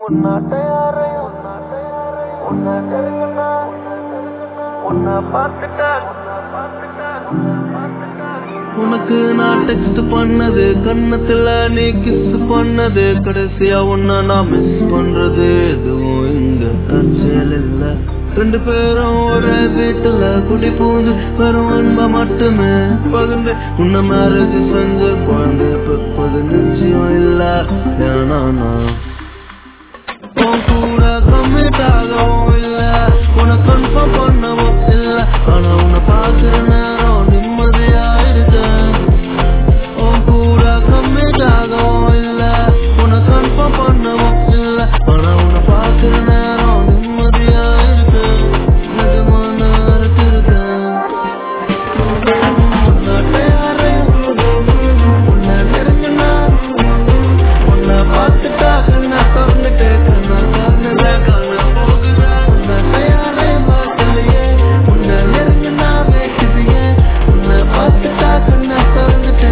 உன்னாட்ட யாரையும் உன்னை நெருங்கினா உன்னை பார்த்துட்டா உனக்கு நான் டெக்ஸ்ட் பண்ணது கண்ணத்துல நீ கிஸ் பண்ணது கடைசியா உன்ன நான் மிஸ் பண்றது எதுவும் இங்க தற்செயல் இல்ல ரெண்டு பேரும் ஒரே வீட்டுல குடி பூந்து வெறும் அன்ப மட்டுமே பகிர்ந்து உன்ன மேரேஜ் செஞ்ச குழந்தை பெப்பது நிச்சயம் இல்ல ஏன்னா நான் உன் கூட கம்மிட் ஆகவும் இல்ல உன்னை கன்ஃபார்ம் பண்ணவும் இல்ல ஆனா உன்னை பாக்குற நேரம் நிம்மதியா இருக்கேன் உன் கூட கம்மிட் ஆகவும் இல்ல உன்னை கன்ஃபார்ம் பண்ணவும் இல்ல ஆனா உன்னை பாக்குற நேரம் நிம்மதியா இருக்கேன் நிஜமா நான் இருக்கேன் உன்னாட்ட யாரையும் உன்னை நெருங்கினா உன்னை பார்த்துட்டா கண்ணை திறந்துட்டு கண்ணை திறந்துல கண்ணை போகுறேன் உன்னை தயாரையும் பார்க்கலையே உன்னை நெருங்கினா வேக்குதியே உன்னை பார்த்துட்டா கண்ணை திறந்துட்டு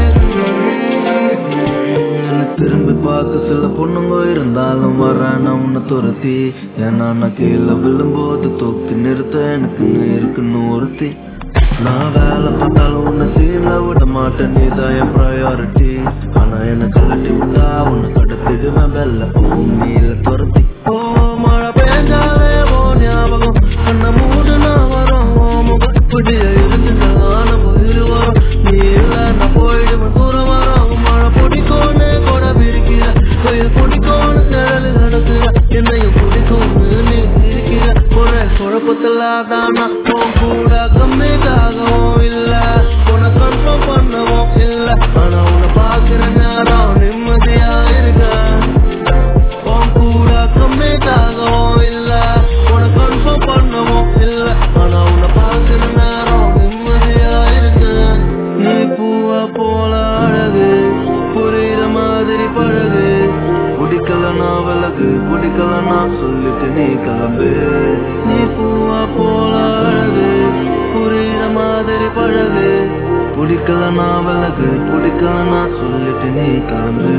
என்னை திரும்பி பார்க்க சில பொண்ணுங்க இருந்தாலும் வரேன் உன்னை துரத்தி ஏன்னா நான் கீழே விழும்போது தூக்கி நிறுத்த எனக்கு இருக்குன்னு ஒருத்தி நான் வேலை பார்த்தாலும் உன்னை சீல விட மாட்டேன் நீதான் என் ப்ரையாரிட்டி ஆனா என்ன கலட்டி விட்டா உன்னை கடத்திடுவேன் வெள்ள பூமியில துரத்தி ஓ மழை பெஞ்சாலே ஓ ஞாபகம் கண்ண மூடு நான் வரும் ஓ முகப்படிய இருந்து ஆனவோ இருவரும் நீ இல்ல நான் போயிடுவேன் தூரம் வரும் மழை பிடிக்கும்னு கூட பிரிக்கிற கோயில் பிடிக்கும்னு நிழல் நடக்கிற என்னையும் பிடிக்கும்னு நீ இருக்கிற ஒரே குழப்பத்துல தானா உன் கூட கம்மிட்டாகவும் இல்ல உன்னை கன்ஃபார்ம் பண்ணவும் இல்ல ஆனா உன்னை பாக்குற நேரம் நிம்மதியா இருக்க உன் கூட கம்மிட்டாகவும் இல்ல உன்னை கன்ஃபார்ம் பண்ணவும் இல்ல ஆனா உன்னை பாக்குற நேரம் நிம்மதியா இருக்க நீ பூவா போல அழகு புரியுற மாதிரி பழகு பிடிக்கலனா விலகு பிடிக்கலனா சொல்லிட்டு நீ கிளம்பு நீ பூவா போல அழகு புரியுற மாதிரி பழகு பிடிக்கலனா விலகு பிடிக்கலனா சொல்லிட்டு நீ கிளம்பு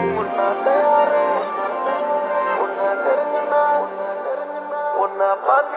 உன்னாட்ட யாரையும் உன்னை நெருங்கினா உன்னை பார்த்து